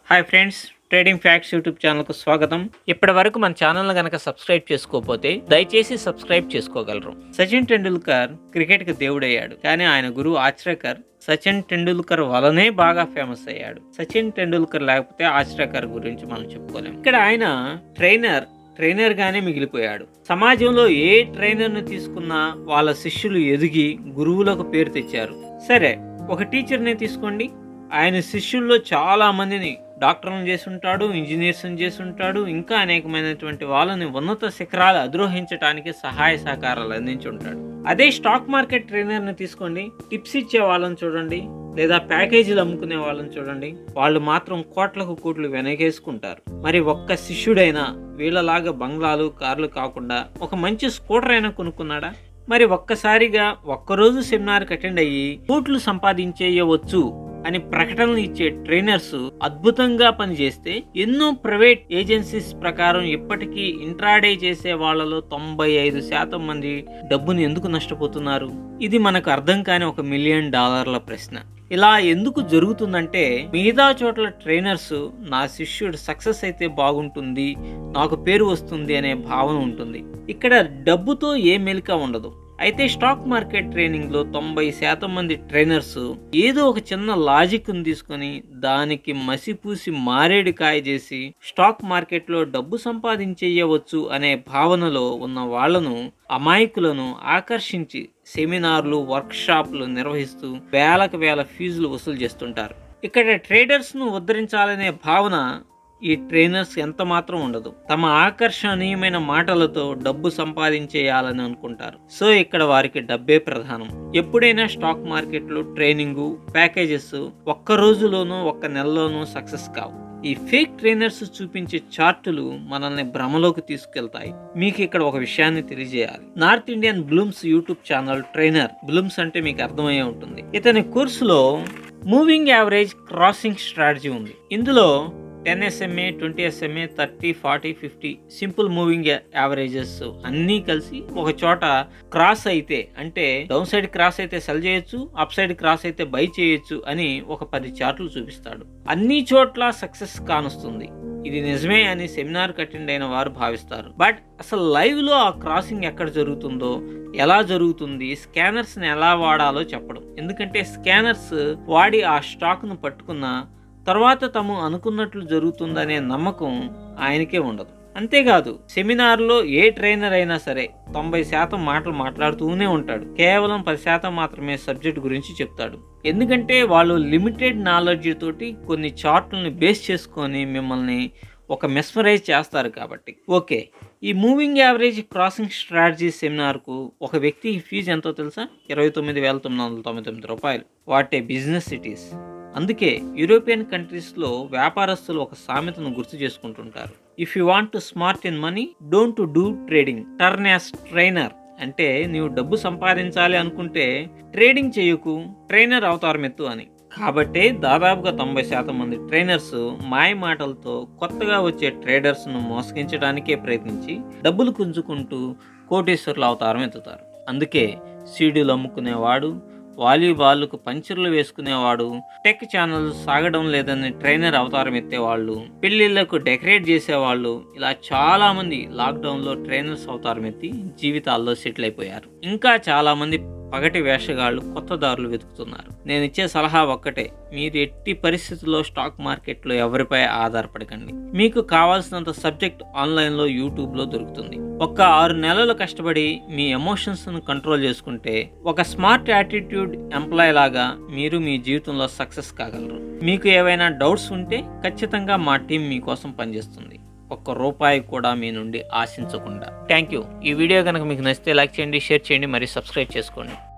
hi friends trading facts YouTube ఛానల్కు స్వాగతం ఇప్పటి వరకు మన ఛానల్ కనుక సబ్స్క్రైబ్ చేసుకోకపోతే దయచేసి సబ్స్క్రైబ్ చేసుకోగలరు సచిన్ టెండూల్కర్ క్రికెట్కి దేవుడయ్యాడు కానీ ఆయన గురువు ఆచ్రేకర్ సచిన్ టెండూల్కర్ వలనే బాగా ఫేమస్ అయ్యాడు సచిన్ టెండూల్కర్ లేకపోతే ఆచ్రేకర్ గురించి మనం చెప్పుకోలేం ఇక్కడ ఆయన ట్రైనర్ ట్రైనర్ గానే మిగిలిపోయాడు సమాజంలో ఏ ట్రైనర్ ను తీసుకున్నా వాళ్ళ శిష్యులు ఎదిగి గురువులకు పేరు తెచ్చారు సరే ఒక టీచర్ని తీసుకోండి ఆయన శిష్యుల్లో చాలా మందిని డాక్టర్లను చేసి ఉంటాడు ఇంజనీర్స్ని చేసి ఉంటాడు ఇంకా అనేకమైనటువంటి వాళ్ళని ఉన్నత శిఖరాలు అధిరోహించడానికి సహాయ సహకారాలు అందించి ఉంటాడు అదే స్టాక్ మార్కెట్ ట్రైనర్ని తీసుకోండి టిప్స్ ఇచ్చే వాళ్ళని చూడండి లేదా ప్యాకేజీలు అమ్ముకునే వాళ్ళని చూడండి వాళ్ళు మాత్రం కోట్లకు కోట్లు వెనకేసుకుంటారు మరి ఒక్క శిష్యుడైనా వీళ్ళలాగా బంగ్లాలు కార్లు కాకుండా ఒక మంచి స్కూటర్ అయినా కొనుక్కున్నాడా మరి ఒక్కసారిగా ఒక్కరోజు సెమినార్కి అటెండ్ అయ్యి కోట్లు సంపాదించేయవచ్చు అని ప్రకటనలు ఇచ్చే ట్రైనర్స్ అద్భుతంగా పనిచేస్తే ఎన్నో ప్రైవేట్ ఏజెన్సీస్ ప్రకారం ఇప్పటికీ ఇంట్రాడే చేసే వాళ్ళలో తొంభై ఐదు శాతం మంది డబ్బును ఎందుకు నష్టపోతున్నారు ఇది మనకు అర్థం కాని ఒక మిలియన్ డాలర్ల ప్రశ్న ఇలా ఎందుకు జరుగుతుందంటే మిగతా చోట్ల ట్రైనర్స్ నా శిష్యుడు సక్సెస్ అయితే బాగుంటుంది నాకు పేరు వస్తుంది అనే భావన ఉంటుంది ఇక్కడ డబ్బుతో ఏ మెలిక ఉండదు అయితే స్టాక్ మార్కెట్ ట్రైనింగ్ లో తొంభై శాతం మంది ట్రైనర్స్ ఏదో ఒక చిన్న లాజిక్ ని తీసుకొని దానికి మసిపూసి మారేడు కాయ చేసి స్టాక్ మార్కెట్ లో డబ్బు సంపాదించేయవచ్చు అనే భావనలో ఉన్న వాళ్లను అమాయకులను ఆకర్షించి సెమినార్లు వర్క్ షాప్లు నిర్వహిస్తూ వేలకు వేల ఫీజులు వసూలు చేస్తుంటారు ఇక్కడ ట్రేడర్స్ ను ఉద్ధరించాలనే భావన ఈ ట్రైనర్స్ ఎంత మాత్రం ఉండదు తమ ఆకర్షణీయమైన మాటలతో డబ్బు సంపాదించేయాలని అనుకుంటారు సో ఇక్కడ వారికి డబ్బే ప్రధానం ఎప్పుడైనా స్టాక్ మార్కెట్లో ట్రైనింగ్ ప్యాకేజెస్ ఒక్క రోజులోనూ ఒక్క నెలలోనూ సక్సెస్ కావు ఈ ఫేక్ ట్రైనర్స్ చూపించే చార్టులు మనల్ని భ్రమలోకి తీసుకెళ్తాయి మీకు ఇక్కడ ఒక విషయాన్ని తెలియజేయాలి north Indian blooms YouTube channel trainer blooms అంటే మీకు అర్థమయ్యే ఉంటుంది ఇతని కోర్సులో మూవింగ్ యావరేజ్ క్రాసింగ్ స్ట్రాటజీ ఉంది ఇందులో ten SMA twenty SMA thirty forty fifty simple moving averages అన్నీ కలిసి ఒక చోట క్రాస్ అయితే అంటే డౌన్ సైడ్ క్రాస్ అయితే సెల్ చేయొచ్చు అప్ సైడ్ క్రాస్ అయితే బై చేయొచ్చు అని ఒక పది చార్ట్లు చూపిస్తాడు అన్ని చోట్ల సక్సెస్ కానుస్తుంది ఇది నిజమే అని సెమినార్ అటెండ్ అయిన వారు భావిస్తారు బట్ అసలు లైవ్ లో ఆ క్రాసింగ్ ఎక్కడ జరుగుతుందో ఎలా జరుగుతుంది స్కానర్స్ ని ఎలా వాడాలో చెప్పడం ఎందుకంటే స్కానర్స్ వాడి ఆ స్టాక్ ను పట్టుకున్న తర్వాత తాము అనుకున్నట్లు జరుగుతుందనే నమ్మకం ఆయనకే ఉండదు అంతేకాదు సెమినార్లో ఏ ట్రైనర్ అయినా సరే తొంభై శాతం మాటలు మాట్లాడుతూనే ఉంటాడు కేవలం పది శాతం మాత్రమే సబ్జెక్ట్ గురించి చెప్తాడు ఎందుకంటే వాళ్ళు లిమిటెడ్ నాలెడ్జ్ తోటి కొన్ని చార్ట్లను బేస్ చేసుకొని మిమ్మల్ని ఒక మెస్మరైజ్ చేస్తారు కాబట్టి ఓకే ఈ మూవింగ్ యావరేజ్ క్రాసింగ్ స్ట్రాటజీ సెమినార్కు ఒక వ్యక్తి ఫీజు ఎంతో తెలుసా ఇరవై తొమ్మిది వేల తొమ్మిది వందల తొంభై తొమ్మిది రూపాయలు వాట్ ఏ బిజినెస్ సిటీస్ అందుకే యూరోపియన్ కంట్రీస్లో వ్యాపారస్తులు ఒక సామెతను గుర్తు చేసుకుంటుంటారు if you want to smart in money don't to do trading turn as trainer అంటే నీవు డబ్బు సంపాదించాలి అనుకుంటే ట్రేడింగ్ చేయకు ట్రైనర్ అవతారం ఎత్తు అని కాబట్టే దాదాపుగా తొంభై శాతం మంది ట్రైనర్స్ మాయ మాటలతో కొత్తగా వచ్చే ట్రేడర్స్ను మోసగించడానికే ప్రయత్నించి డబ్బులు గుంజుకుంటూ కోటేశ్వర్ల అవతారం ఎత్తుతారు అందుకే సీడీలు అమ్ముకునేవాడు వాలీబాల్కు పంచర్లు వేసుకునేవాడు టెక్ ఛానల్ సాగడం లేదని ట్రైనర్ అవతారం ఎత్తేవాళ్ళు పెళ్లిళ్లకు డెకరేట్ చేసేవాళ్ళు ఇలా చాలా మంది లాక్డౌన్ లో ట్రైనర్స్ అవతారం ఎత్తి జీవితాల్లో సెటిల్ అయిపోయారు ఇంకా చాలా మంది పగటి వేషగాళ్ళు కొత్త దారులు వెతుకుతున్నారు నేను ఇచ్చే సలహా ఒక్కటే మీరు ఎట్టి పరిస్థితుల్లో స్టాక్ మార్కెట్లో ఎవరిపై ఆధారపడకండి మీకు కావాల్సినంత సబ్జెక్ట్ ఆన్లైన్లో యూట్యూబ్లో దొరుకుతుంది ఒక్క ఆరు నెలలు కష్టపడి మీ ఎమోషన్స్ను కంట్రోల్ చేసుకుంటే ఒక స్మార్ట్ యాటిట్యూడ్ ఎంప్లాయ్ లాగా మీరు మీ జీవితంలో సక్సెస్ కాగలరు మీకు ఏవైనా డౌట్స్ ఉంటే ఖచ్చితంగా మా టీం మీకోసం పనిచేస్తుంది ఒక్క రూపాయి కూడా మీ నుండి ఆశించకుండా థ్యాంక్ యూ ఈ వీడియో కనుక మీకు నచ్చితే లైక్ చేయండి షేర్ చేయండి మరియు సబ్స్క్రైబ్ చేసుకోండి